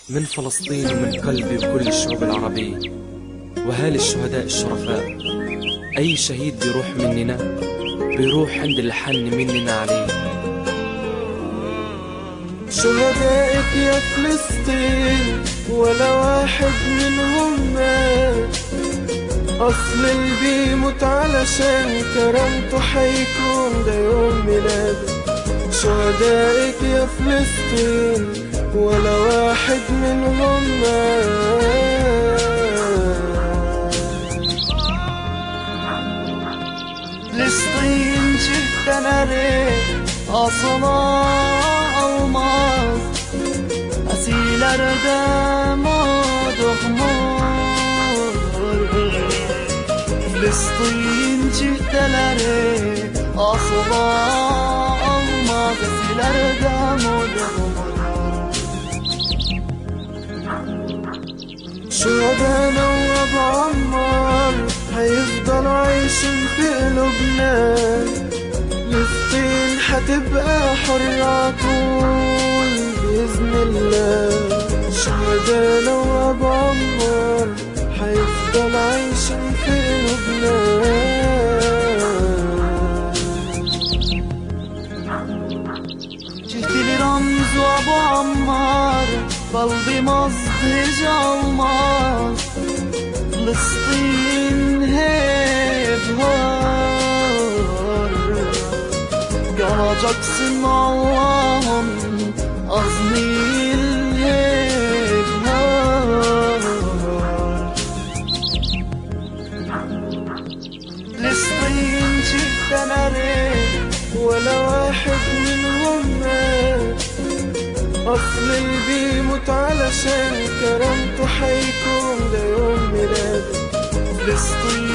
من فلسطين ومن قلبي وكل الشعوب العربية وهالي الشهداء الشرفاء أي شهيد بيروح مننا بيروح عند الحن مننا عليه شهدائك يا فلسطين ولا واحد منهم مات أصل اللي بيموت علشان كرامته حيكون ده يوم ميلاده شهدائك يا فلسطين ولا واحد منهم مات فلسطين جدا ريت asla olmaz Asilerde doğmur Filistin çifteleri asla olmaz Asilerde doğmur شهدانا وابو عمار هيفضل عايشين في قلوبنا فلسطين حتبقى حرة طول بإذن الله شهدانا وابو عمار هيفضل عايشين في قلوبنا Çiftili Ramzu Abu Ammar Kalbim hiç almaz Filistin hep var Yanacaksın Allah'ım Azmin hep var Filistin çiftleri ولا واحد منهم مات أصل اللي بيموت علشان كرامته حيكون ده يوم ميلاده فلسطين